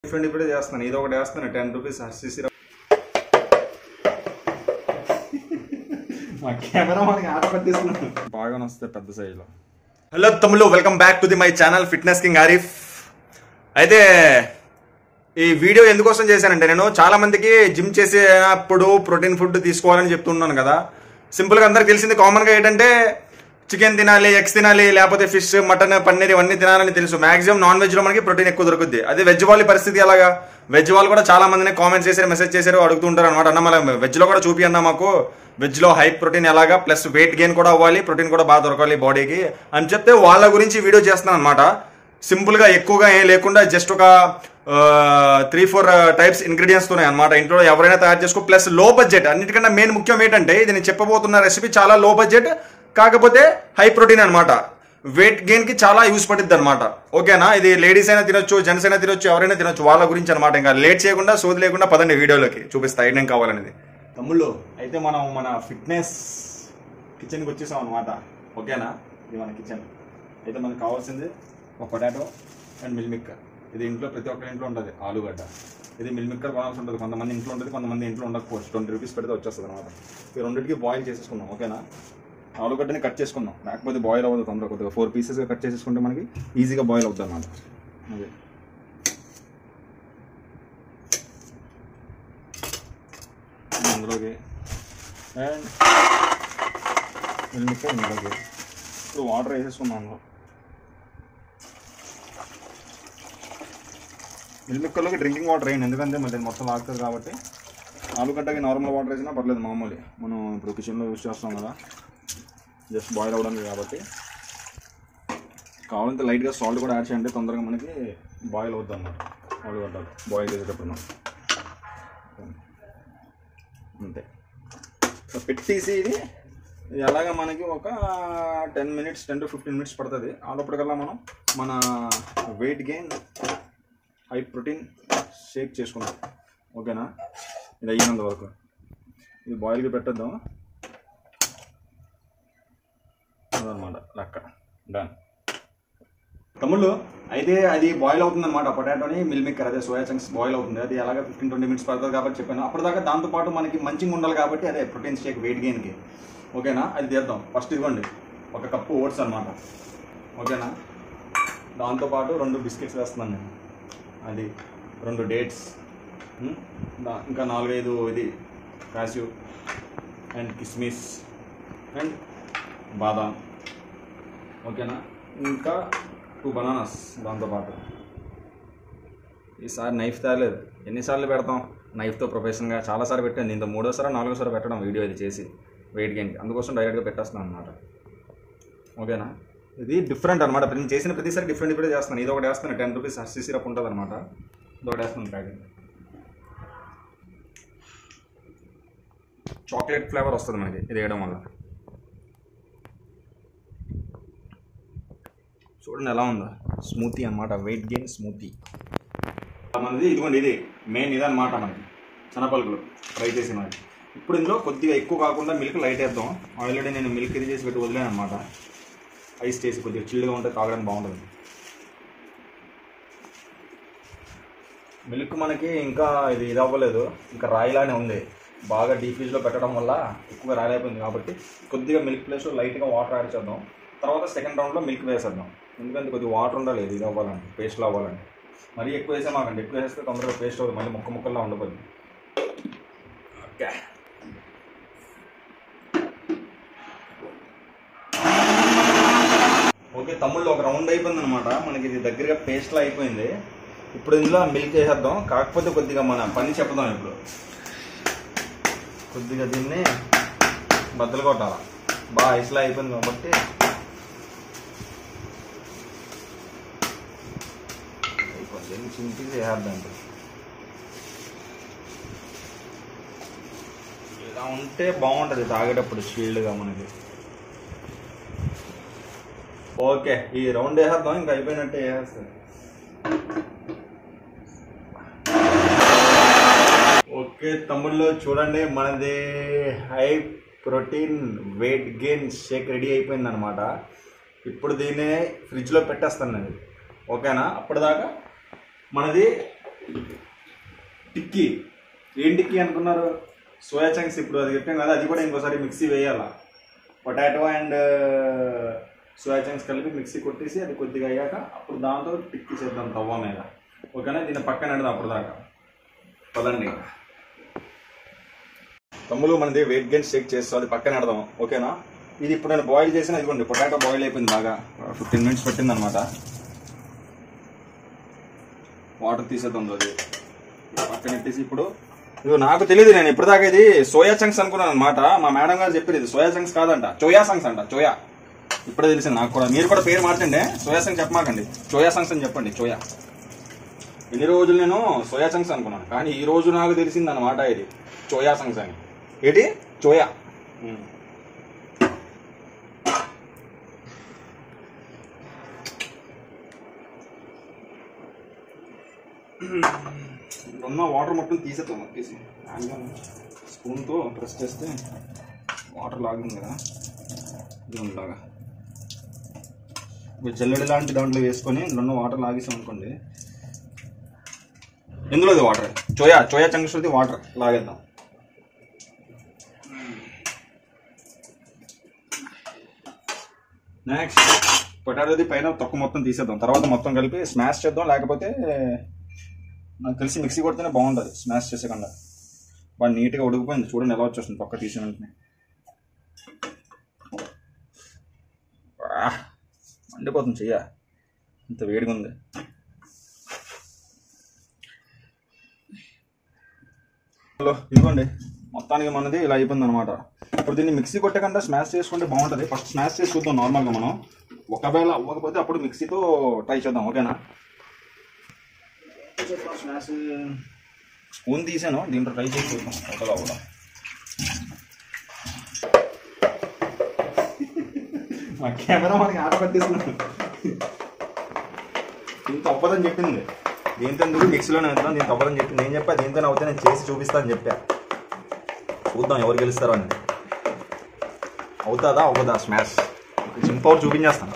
Different ఇప్పుడే చేస్తున్నాను ఇది ఒకటి వేస్తున్నాను టెన్ రూపీస్ హర్సీసీ మా కెమెరా మనకి ఆట పట్టిస్తున్నాను బాగా వస్తాయి పెద్ద సైజులో హలో తమ్ముళ్ళు welcome back to the my channel fitness king Arif అయితే ఈ వీడియో ఎందుకోసం చేశానంటే నేను చాలా మందికి జిమ్ చేసేటప్పుడు ప్రోటీన్ ఫుడ్ తీసుకోవాలని చెప్తున్నాను కదా సింపుల్గా అందరికి తెలిసింది కామన్గా ఏంటంటే చికెన్ తినాలి ఎగ్స్ తినాలి లేకపోతే ఫిష్ మటన్ పన్నీర్ ఇవన్నీ తినాలని తెలుసు మాక్సిమం నాన్ వెజ్ లో మనకి ప్రోటీన్ ఎక్కువ దొరుకుద్ది అదే వెజ్ వాళ్ళ పరిస్థితి ఎలాగా వెజ్ వాళ్ళు కూడా చాలా మందిని కామెంట్స్ చేశారు మెసేజ్ చేశారు అడుగుతుంటారు అనమాట అన్న మన వెజ్ లో కూడా చూపి అన్న మాకు వెజ్ లో హై ప్రోటీన్ ఎలాగా ప్లస్ వెయిట్ గెయిన్ కూడా అవ్వాలి ప్రోటీన్ కూడా బాగా దొరకాలి బాడీకి అని చెప్తే వాళ్ళ గురించి వీడియో చేస్తున్నాను అనమాట సింపుల్ గా ఎక్కువగా ఏం లేకుండా జస్ట్ ఒక త్రీ ఫోర్ టైప్స్ ఇంగ్రీడియంట్స్ ఉన్నాయి అనమాట ఇంట్లో ఎవరైనా తయారు చేసుకో ప్లస్ లో బడ్జెట్ అన్నిటికన్నా మెయిన్ ముఖ్యం ఏంటంటే ఇది నేను చెప్పబోతున్న రెసిపీ చాలా లో బడ్జెట్ కాకపోతే హై ప్రోటీన్ అనమాట వెయిట్ గెయిన్ కి చాలా యూస్ పడుద్ది అనమాట ఓకేనా ఇది లేడీస్ అయినా తినొచ్చు జెంట్స్ అయినా తినొచ్చు ఎవరైనా తినొచ్చు వాళ్ళ గురించి అనమాట ఇంకా లేట్ చేయకుండా సోది లేకుండా పదండి వీడియోలోకి చూపిస్తా ఏం కావాలనేది తమ్ముళ్ళు అయితే మనం మన ఫిట్నెస్ కిచెన్కి వచ్చేసాం అనమాట ఓకేనా ఇది మన కిచెన్ అయితే మనకు కావాల్సింది ఒక పొటాటో అండ్ మిల్ మిక్కర్ ఇది ఇంట్లో ప్రతి ఒక్కరి ఇంట్లో ఉంటుంది ఆలుగడ్డ ఇది మిల్ మిక్కర్ కొనాల్సి ఉంటుంది కొంతమంది ఇంట్లో ఉంటుంది కొంతమంది ఇంట్లో ఉండకపోవచ్చు ట్వంటీ రూపీస్ పెడితే వచ్చేస్తుంది అనమాట ఈ రెండింటికి బాయిల్ చేసేసుకుందాం ఓకేనా ఆలుగడ్డని కట్ చేసుకుందాం లేకపోతే బాయిల్ అవ్వదు తొందరగా కొద్దిగా ఫోర్ పీసెస్గా కట్ చేసేసుకుంటే మనకి ఈజీగా బాయిల్ అవుతుంది అనమాట అదే అందులోకి అండ్ మిల్ మిక్కర్ ఇందులోకి ఇప్పుడు వాటర్ వేసేసుకుందాం అందులో మిల్ మిక్కర్లోకి డ్రింకింగ్ వాటర్ వేయండి ఎందుకంటే మళ్ళీ మొత్తం లాగుతుంది కాబట్టి ఆలుగడ్డకి నార్మల్ వాటర్ వేసినా పర్లేదు మామూలు మనం ఇప్పుడు కిచెన్లో యూస్ చేస్తాం కదా జస్ట్ బాయిల్ అవ్వడానికి కాబట్టి కావాలంటే లైట్గా సాల్ట్ కూడా యాడ్ చేయండి తొందరగా మనకి బాయిల్ అవుతుంది అన్నమాట ఆలుగడ్డలు బాయిల్ చేసేటప్పుడు మనం అంతే సో పెట్టేసి ఇది ఇది అలాగ మనకి ఒక ten minutes ten to fifteen minutes పడుతుంది ఆలోపటికల్లా మనం మన weight gain high protein shake చేసుకుందాం ఓకేనా ఇది అయినంత వరకు ఇది బాయిల్కి పెట్టేద్దాం అదనమాట లెక్క డన్ తమ్ముళ్ళు అయితే అది బాయిల్ అవుతుంది అనమాట పొటాటోని మిల్ మేకర్ అదే సోయా చంక్స్ బాయిల్ అవుతుంది అది అలాగే ఫిఫ్టీన్ ట్వంటీ మినిట్స్ పడుతుంది కాబట్టి చెప్పాను అప్పటిదాకా దాంతోపాటు మనకి మంచిగా ఉండాలి కాబట్టి అదే ప్రోటీన్ షేక్ వెయిట్ గెయిన్కి ఓకేనా అది తీద్దాం ఫస్ట్ ఇదిగోండి ఒక కప్పు ఓట్స్ అనమాట ఓకేనా దాంతోపాటు రెండు బిస్కెట్స్ వేస్తున్నాను నేను అది రెండు డేట్స్ ఉమ్, దా- ఇంకా నాలుగైదు ఇది కాశు అండ్ కిస్మిస్ అండ్ బాదాం ఓకేనా ఇంకా టూ బనానాస్ దాంతోపాటు ఈసారి నైఫ్ తేలేదు ఎన్నిసార్లు పెడతాం నైఫ్తో ప్రొఫెషన్గా చాలాసార్లు పెట్టాను దీంతో మూడోసారి నాలుగోసారి పెట్టడం వీడియో ఇది చేసి వెయిట్ గెయిన్కి అందుకోసం డైరెక్ట్గా పెట్టేస్తున్నాను అనమాట ఓకేనా ఇది డిఫరెంట్ అనమాట నేను చేసిన ప్రతిసారి డిఫరెంట్ ఇప్పుడే చేస్తున్నాను ఇది ఒకటి వేస్తాను టెన్ రూపీస్ హర్సీ సిరప్ ఉంటుంది అనమాట ఇది ఒకటి వేస్తున్నాను ప్యాకెట్ చాక్లెట్ ఫ్లేవర్ వస్తుంది మనకి ఇది వేయడం వల్ల చూడండి ఎలా ఉందో స్మూతీ అన్నమాట వెయిట్ గెయిన్ స్మూతీ మనది ఇదిగోండి ఇది మెయిన్ ఇది అనమాట మనకి శనపలుకులు ఫ్రై చేసినవి ఇప్పుడు ఇందులో కొద్దిగా ఎక్కువ కాకుండా మిల్క్ లైట్ వేద్దాం ఆల్రెడీ నేను మిల్క్ ఇది చేసి పెట్టి వదిలేను అనమాట ఐస్ చేసి కొద్దిగా చిల్లుగా ఉంటే తాగడానికి బాగుంటుంది మిల్క్ మనకి ఇంకా ఇది ఇది అవ్వలేదు ఇంకా రాయిలానే ఉంది బాగా డీప్ ఫ్రీజ్లో పెట్టడం వల్ల ఎక్కువగా రాయిపోయింది కాబట్టి కొద్దిగా మిల్క్ ప్లేస్ లైట్గా వాటర్ యాడ్ చేద్దాం తర్వాత సెకండ్ రౌండ్లో మిల్క్ వేసేద్దాం ఎందుకంటే కొద్దిగా వాటర్ ఉండాలి ఇది అవ్వాలండి పేస్ట్లో అవ్వాలండి మరీ ఎక్కువ వేసే మాకండి ఎక్కువ వేస్తే తొందరగా పేస్ట్ అవుతుంది మళ్ళీ ముక్క ముక్కల్లా ఉండబోద్ది ఓకే ఓకే తమ్ముళ్ళు ఒక రౌండ్ అయిపోయింది అనమాట మనకి ఇది దగ్గరగా పేస్ట్లో అయిపోయింది ఇప్పుడు ఇందులో మిల్క్ వేసేద్దాం కాకపోతే కొద్దిగా మన పని చెప్దాం ఇప్పుడు కొద్దిగా దీన్ని బద్దలు కొట్టాలి బాగా ఐస్లా అయిపోయింది కాబట్టి కొంచెం చింటికి వేసేద్దాం ఇప్పుడు ఇలా ఉంటే బాగుంటుంది తాగేటప్పుడు షీల్డ్గా మనకి ఓకే ఈ రౌండ్ వేసేద్దాం ఇంకా అయిపోయినట్టే వేసేస్తుంది ఓకే తమ్ముళ్ళు చూడండి మనది high protein weight gain shake ready అయిపోయింది అనమాట ఇప్పుడు దీన్ని ఫ్రిడ్జ్లో పెట్టేస్తాను నేను ఓకేనా అప్పటిదాకా మనది టిక్కీ ఏం టిక్కీ అనుకున్నారు సోయా చంక్స్ ఇప్పుడు అది చెప్పాం కదా అది కూడా ఇంకోసారి మిక్సీ వేయాలా పొటాటో అండ్ సోయా చంక్స్ కలిపి మిక్సీ కొట్టేసి అది కొద్దిగా అయ్యాక అప్పుడు దాంతో టిక్కీ చేద్దాం తవ్వ మీద ఓకేనా దీన్ని పక్కన పెడదాం అప్పుడు దాకా పదండి తమ్ములు మనది వెయిట్ గెయిన్ షేక్ చేస్తాం అది పక్కన పెడదాం ఓకేనా ఇది ఇప్పుడు నేను బాయిల్ చేసిన ఇదిగోండి పొటాటో బాయిల్ అయిపోయింది బాగా ఫిఫ్టీన్ మినిట్స్ పట్టింది అనమాట వాటర్ తీసేద్దాం అది పక్కన పెట్టేసి ఇప్పుడు ఇదిగో నాకు తెలియదు నేను ఇప్పటిదాకా ఇది సోయా చంక్స్ అనుకున్నాను అనమాట మా మేడం గారు చెప్పారు ఇది సోయా చంక్స్ కాదంట చోయా సంగ్స్ అంట చోయా ఇప్పుడే తెలిసింది నాకు కూడా మీరు కూడా పేరు మార్చండి సోయా సంగ్స్ చెప్పమాకండి చోయా సంగ్స్ అని చెప్పండి చోయా ఇన్ని రోజులు నేను సోయా చంక్స్ అనుకున్నాను కానీ ఈ రోజు నాకు తెలిసింది అనమాట ఇది చోయా సంగ్స్ అని ఏంటి చోయా ఉమ్. ఉన్న వాటర్ మొత్తం తీసేద్దాం తీసి స్పూన్తో ప్రెస్ చేస్తే వాటర్ లాగింది కదా ఇది ఉండలాగా ఇప్పుడు జల్లెడ లాంటి దాంట్లో వేసుకొని ఇందులో ఉన్న వాటర్ లాగేసాం అనుకోండి ఇందులో వాటర్ చోయా చోయా చంక్స్ది వాటర్ లాగేద్దాం నెక్స్ట్ పొటాటోది పైన తొక్క మొత్తం తీసేద్దాం తర్వాత మొత్తం కలిపి స్మాష్ చేద్దాం లేకపోతే నాకు తెలిసి మిక్సీ కొడితేనే బాగుంటుంది స్మాష్ చేసేకుండా బాగా నీట్గా ఉడికిపోయింది చూడండి ఎలా వచ్చేస్తుంది తొక్క తీసిన వెంటనే వాహ్, మండిపోతుంది చెయ్య ఇంత వేడిగా ఉంది హలో ఇదిగోండి మొత్తానికి మనది ఇలా అయిపోయింది అనమాట ఇప్పుడు దీన్ని మిక్సీ కొట్టకుండా స్మాష్ చేసుకుంటే బాగుంటుంది ఫస్ట్ స్మాష్ చేసి చూద్దాం నార్మల్గా మనం ఒకవేళ అవ్వకపోతే అప్పుడు మిక్సీతో ట్రై చేద్దాం ఓకేనా స్మాష్ స్పూన్ తీసాను దీంట్లో ట్రై చేసి చూద్దాం ఒకలా కూడా మా కెమెరా మనకి ఆట పట్టిస్తున్నాను ఇంత అవ్వదని చెప్పింది దీంతో ఎందుకు మిక్సీలోనే వెళ్తాను దీంతో అవ్వదని చెప్పింది నేను చెప్పా దీంతో అవుతే నేను చేసి చూపిస్తాను చెప్పా చూద్దాం ఎవరు గెలుస్తారో అని అవుతుందా అవ్వదా స్మాష్ జిమ్ పవర్ చూపించేస్తాను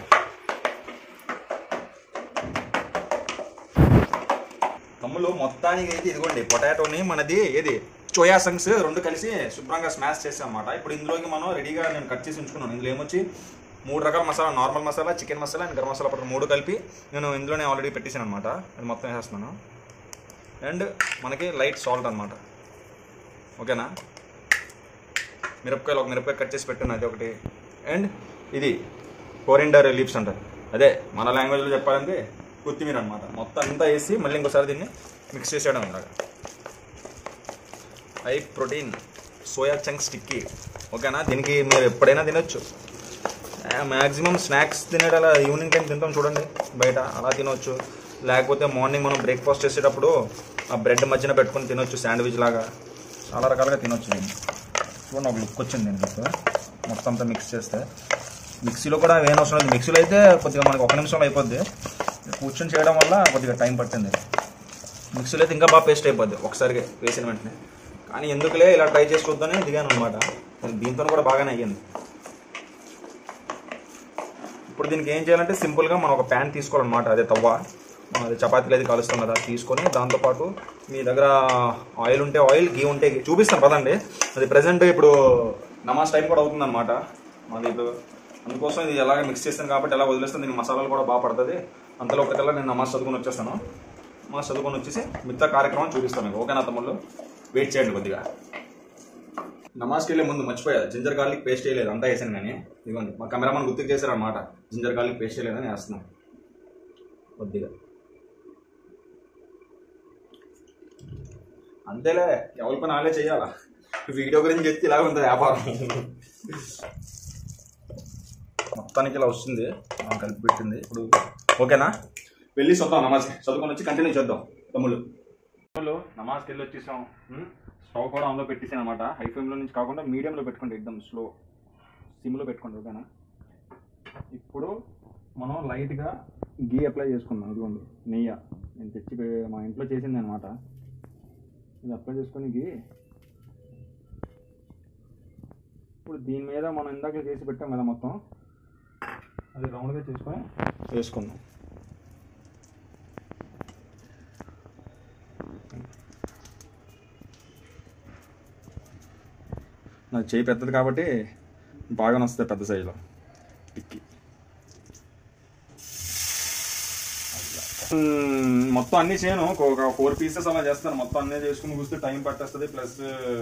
తమ్ముళ్ళు మొత్తానికి అయితే ఇదిగోండి పొటాటోని మనది ఏది చోయా సంగ్స్ రెండు కలిసి శుభ్రంగా స్మాష్ చేసాం అన్నమాట ఇప్పుడు ఇందులోకి మనం రెడీగా నేను కట్ చేసి ఉంచుకున్నాను ఇందులో ఏమొచ్చి మూడు రకాల masala normal masala chicken masala and garam masala powder మూడు కలిపి నేను ఇందులోనే ఆల్రెడీ పెట్టేసాను అనమాట అది మొత్తం వేసేస్తున్నాను అండ్ మనకి లైట్ సాల్ట్ అనమాట ఓకేనా మిరపకాయలు ఒక మిరపకాయ కట్ చేసి పెట్టాను అది ఒకటి అండ్ ఇది కోరిండర్ లీవ్స్ అంటారు అదే మన లాంగ్వేజ్లో చెప్పాలంటే కొత్తిమీర అనమాట మొత్తం అంతా వేసి మళ్ళీ ఇంకోసారి దీన్ని మిక్స్ చేసేయడం ఇలాగా high protein soya chunk sticky ఓకేనా దీనికి మీరు ఎప్పుడైనా తినొచ్చు మ్యాక్సిమం స్నాక్స్ తినేటలా ఈవినింగ్ టైం తింటాం చూడండి బయట అలా తినొచ్చు లేకపోతే మార్నింగ్ మనం బ్రేక్ఫాస్ట్ చేసేటప్పుడు ఆ బ్రెడ్ మధ్యన పెట్టుకొని తినొచ్చు శాండ్విచ్ లాగా చాలా రకాలుగా తినొచ్చు దీన్ని చూడండి ఒక లుక్ వచ్చింది దీనికి ఇప్పుడు మొత్తం అంతా మిక్స్ చేస్తే మిక్సీలో కూడా ఏం అవసరం లేదు మిక్సీలో అయితే కొద్దిగా మనకి ఒక నిమిషంలో అయిపోద్ది కూర్చొని చేయడం వల్ల కొద్దిగా టైం పట్టింది మిక్సీలో అయితే ఇంకా బాగా పేస్ట్ అయిపోద్ది ఒకసారిగా వేసిన వెంటనే కానీ ఎందుకులే ఇలా ట్రై చేసి చూద్దానే దిగాను అనమాట దీంతో కూడా బాగానే అయ్యింది ఇప్పుడు దీనికి ఏం చేయాలంటే సింపుల్గా మనం ఒక ప్యాన్ తీసుకోవాలన్నమాట అదే తవ్వ మనం అది చపాతీలు అది కలుస్తాం కదా తీసుకొని దాంతోపాటు మీ దగ్గర ఆయిల్ ఉంటే ఆయిల్ గీ ఉంటే ఘీ చూపిస్తాను పదండి అది ప్రజెంట్ ఇప్పుడు నమాజ్ టైం కూడా అవుతుంది అనమాట మాది ఇప్పుడు అందుకోసం ఇది ఎలాగ మిక్స్ చేస్తాను కాబట్టి ఎలా వదిలేస్తాను దీనికి మసాలాలు కూడా బాగా పడుతుంది అంతలో ఒకటికల్లా నేను నమాజ్ చదువుకొని వచ్చేస్తాను నమాజ్ చదువుకొని వచ్చేసి మిగతా కార్యక్రమం చూపిస్తాను మీకు ఓకేనా తమ్ముళ్ళు వెయిట్ చేయండి కొద్దిగా నమాజ్కి వెళ్ళే ముందు మర్చిపోయా జింజర్ గార్లిక్ పేస్ట్ వేయలేదు అంతా వేసాను నేను ఇదిగోండి మా కెమెరామన్ గుర్తుకు చేశారు అనమాట జింజర్ గార్లిక్ పేస్ట్ వేయలేదని వేస్తున్నాం కొద్దిగా అంతేలే ఎవరి పని వాళ్ళే చేయాలా వీడియో గురించి చెప్తే ఇలా ఉంటుంది వ్యాపారం మొత్తానికి ఇలా వస్తుంది మనం కలిపి పెట్టింది ఇప్పుడు ఓకేనా వెళ్ళి చూద్దాం నమాజ్ చదువుకొని వచ్చి కంటిన్యూ చేద్దాం తమ్ముళ్ళు తమ్ముళ్ళు నమాజ్కి వెళ్ళి వచ్చేసాం ఉం? స్టవ్ కూడా ఆన్లో పెట్టేసాను అనమాట హై ఫ్లేమ్లో నుంచి కాకుండా మీడియంలో పెట్టుకోండి ఎక్దమ్ స్లో సిమ్లో పెట్టుకోండి ఓకేనా ఇప్పుడు మనం లైట్గా గీ అప్లై చేసుకుందాం ఇదిగోండి నెయ్యి నేను తెచ్చి పె- మా ఇంట్లో చేసింది అనమాట ఇది అప్లై చేసుకొని గీ ఇప్పుడు దీని మీద మనం ఇందాక చేసి పెట్టాం కదా మొత్తం అది రౌండ్గా చేసుకొని వేసుకుందాం నాకు చేయి పెద్దది కాబట్టి బాగా వస్తుంది పెద్ద సైజులో టిక్కి మ్మ్, మొత్తం అన్ని చేయను ఒక- ఒక ఫోర్ పీసెస్ అలా చేస్తాను మొత్తం అన్నీ చేసుకుని కూస్తే టైం పట్టేస్తుంది ప్లస్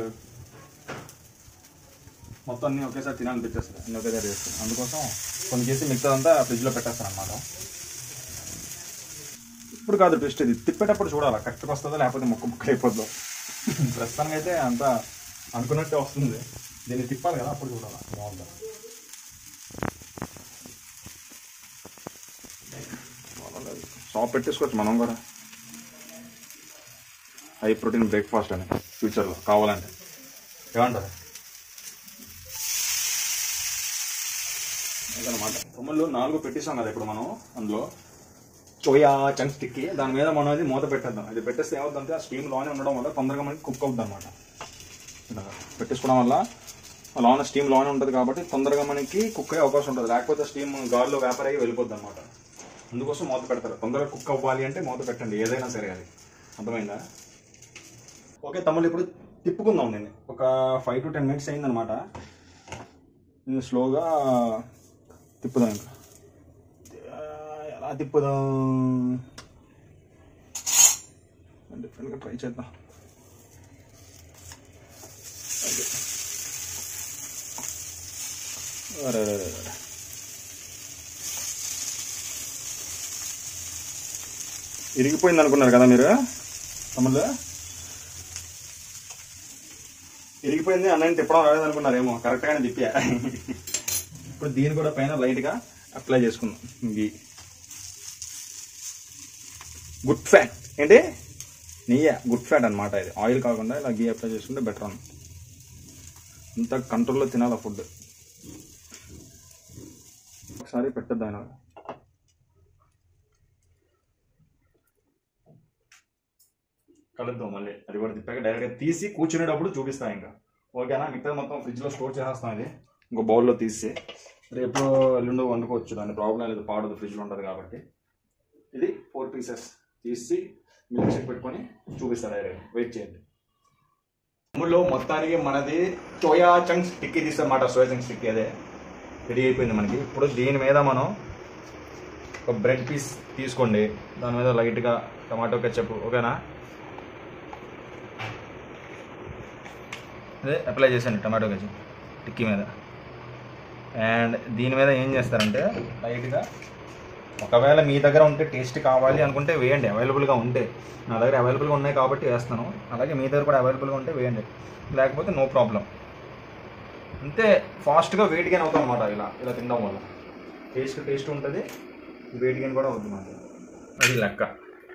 మొత్తం అన్ని ఒకేసారి తినాలనిపించేస్తుంది అన్ని ఒకేసారి చేస్తాను అందుకోసం కొన్ని చేసి మిగతాదంతా ఫ్రిడ్జ్లో పెట్టేస్తాను అనమాట ఇప్పుడు కాదు ట్విస్ట్ ఇది తిప్పేటప్పుడు చూడాలి కరెక్ట్గా వస్తుందో లేకపోతే ముక్క ముక్క అయిపోద్దో ప్రస్తుతానికి అయితే అంతా అనుకున్నట్టే వస్తుంది దీన్ని తిప్పాలి కదా అప్పుడు చూడాలి బాగుందా షాప్ పెట్టేసుకోవచ్చు మనం కూడా హై ప్రోటీన్ బ్రేక్ఫాస్ట్ అని ఫ్యూచర్లో కావాలంటే ఏమంటారు అదనమాట కొమ్మలు నాలుగు పెట్టేసాం కదా ఇప్పుడు మనం అందులో సోయా చంక్ స్టిక్కి దాని మీద మనం అది మూత పెట్టేద్దాం అది పెట్టేస్తే ఏమవుతుందంటే ఆ స్టీమ్ లోనే ఉండడం వల్ల తొందరగా మనకి కుక్ అవుతుంది అనమాట పెట్టేసుకోవడం వల్ల ఆ లోన స్టీమ్ లోనే ఉంటుంది కాబట్టి తొందరగా మనకి కుక్ అయ్యే అవకాశం ఉంటుంది లేకపోతే స్టీమ్ గాల్లో వేపర్ అయ్యి వెళ్ళిపోద్ది అనమాట అందుకోసం మూత పెడతారు తొందరగా కుక్ అవ్వాలి అంటే మూత పెట్టండి ఏదైనా సరే అది అర్థమైందా ఓకే తమ్ముళ్ళు ఇప్పుడు తిప్పుకుందాం నేను ఒక ఫైవ్ టు టెన్ మినిట్స్ అయిందనమాట నేను స్లోగా తిప్పుదాం ఇంకా ఆ, ఎలా తిప్పుదాం డిఫరెంట్గా ట్రై చేద్దాం అదే. అరే అరే అరే అరే. ఇరిగిపోయింది అనుకున్నారు కదా మీరు తమ్ముళ్ళు ఇరిగిపోయింది అన్నని తిప్పడం రాలేదు అనుకున్నారేమో కరెక్ట్గానే తిప్పా ఇప్పుడు దీని కూడా పైన లైట్గా అప్లై చేసుకుందాం గీ గుడ్ ఫ్యాట్ ఏంటి నెయ్యి గుడ్ ఫ్యాట్ అన్నమాట ఇది ఆయిల్ కాకుండా ఇలా గీ అప్లై చేసుకుంటే బెటర్ అన్న ఇంత కంట్రోల్లో తినాలి ఫుడ్ ఒకసారి పెట్టద్దు ఆయన కలుద్దాం మళ్ళీ అది కూడా తిప్పాక డైరెక్ట్గా తీసి కూర్చునేటప్పుడు చూపిస్తాం ఇంకా ఓకేనా మిగతా మొత్తం ఫ్రిడ్జ్లో స్టోర్ చేసేస్తాం ఇది ఇంకో బౌల్లో తీసి రేపు ఎల్లుండో వండుకోవచ్చు దాని ప్రాబ్లం లేదు పాడదు ఫ్రిడ్జ్లో ఉంటుంది కాబట్టి ఇది ఫోర్ పీసెస్ తీసి మిల్క్ షేక్ పెట్టుకొని చూపిస్తాను డైరెక్ట్ వెయిట్ చేయండి అమ్ముల్లో మొత్తానికి మనది సోయా చంక్స్ టిక్కీ తీస్తారన్నమాట సోయా చంక్స్ టిక్కీ అదే రెడీ అయిపోయింది మనకి ఇప్పుడు దీని మీద మనం ఒక బ్రెడ్ పీస్ తీసుకోండి దాని మీద లైట్గా టమాటో కెచ్చప్ ఓకేనా అదే అప్లై చేశాను టమాటో కెచ్చప్ టిక్కీ మీద అండ్ దీని మీద ఏం చేస్తారంటే లైట్గా ఒకవేళ మీ దగ్గర ఉంటే టేస్ట్ కావాలి అనుకుంటే వేయండి అవైలబుల్గా ఉంటే నా దగ్గర అవైలబుల్గా ఉన్నాయి కాబట్టి వేస్తాను అలాగే మీ దగ్గర కూడా అవైలబుల్గా ఉంటే వేయండి లేకపోతే నో ప్రాబ్లం అంతే ఫాస్ట్గా వెయిట్ గెయిన్ అవుతాం అనమాట ఇలా ఇలా తినడం వల్ల టేస్ట్ టేస్ట్ ఉంటుంది వెయిట్ గెయిన్ కూడా అవుతుంది అన్నమాట అది లెక్క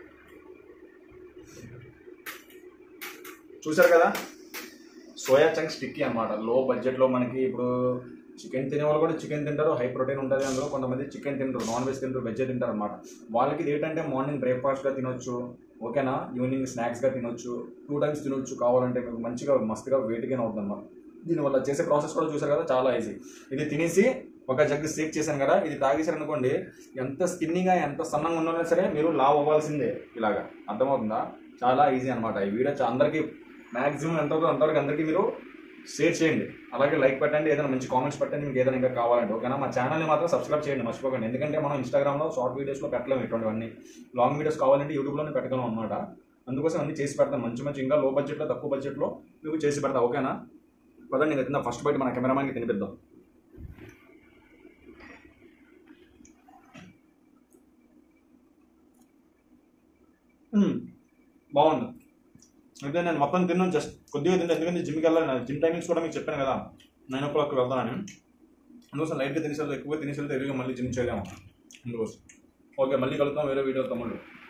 చూసారు కదా సోయా చంక్ స్టిక్కీ అనమాట లో బడ్జెట్లో మనకి ఇప్పుడు చికెన్ తినే వాళ్ళు కూడా చికెన్ తింటారు హై ప్రోటీన్ ఉంటుంది అందులో కొంతమంది చికెన్ తింటారు నాన్ వెజ్ తింటారు వెజ్ తింటారు అనమాట వాళ్ళకి ఇది ఏంటంటే మార్నింగ్ బ్రేక్ఫాస్ట్గా తినొచ్చు ఓకేనా ఈవినింగ్ స్నాక్స్గా తినొచ్చు టూ టైమ్స్ తినొచ్చు కావాలంటే మీకు మంచిగా మస్తుగా వెయిట్ గెయిన్ అవుతుంది అనమాట దీనివల్ల చేసే ప్రాసెస్ కూడా చూసారు కదా చాలా ఈజీ ఇది తినేసి ఒక జగ్గు సేక్ చేశాను కదా ఇది తాగేశారు అనుకోండి ఎంత స్కిన్నిగా ఎంత సన్నంగా ఉన్నా సరే మీరు లావ్ అవ్వాల్సిందే ఇలాగా అర్థమవుతుందా చాలా ఈజీ అనమాట ఈ వీడియో చా- అందరికీ మ్యాక్సిమం ఎంత అవుతుందో అంతవరకు అందరికీ మీరు షేర్ చేయండి అలాగే లైక్ పెట్టండి ఏదైనా మంచి కామెంట్స్ పెట్టండి మీకు ఏదైనా ఇంకా కావాలంటే ఓకేనా మా ఛానల్ని మాత్రం సబ్స్క్రైబ్ చేయండి మర్చిపోకండి ఎందుకంటే మనం ఇన్స్టాగ్రామ్లో షార్ట్ వీడియోస్లో పెట్టలేము ఇటువంటివన్నీ లాంగ్ వీడియోస్ కావాలంటే యూట్యూబ్లోనే పెట్టగలం అనమాట అందుకోసం అన్ని చేసి పెడతాం మంచి మంచి ఇంకా లో బడ్జెట్లో తక్కువ బడ్జెట్లో మీకు చేసి పెడతా ఓకేనా పదండి నేను తిందా ఫస్ట్ బయట మన కెమెరామాన్కి తినిపిద్దాం మ్మ్. బాగుంది అయితే నేను మొత్తం తిన్నాను జస్ట్ కొద్దిగా తిన్నా ఎందుకంటే జిమ్కి వెళ్ళాలి జిమ్ టైమింగ్స్ కూడా మీకు చెప్పాను కదా నైన్ ఓ క్లాక్ వెళ్తానని అందుకోసం లైట్గా తినేసి ఎక్కువ తినేసి వెళ్తే ఎదురుగా మళ్ళీ జిమ్ చేయలేము అందుకోసం ఓకే మళ్ళీ కలుద్దాం వేరే వీడియో తమ్ముళ్ళు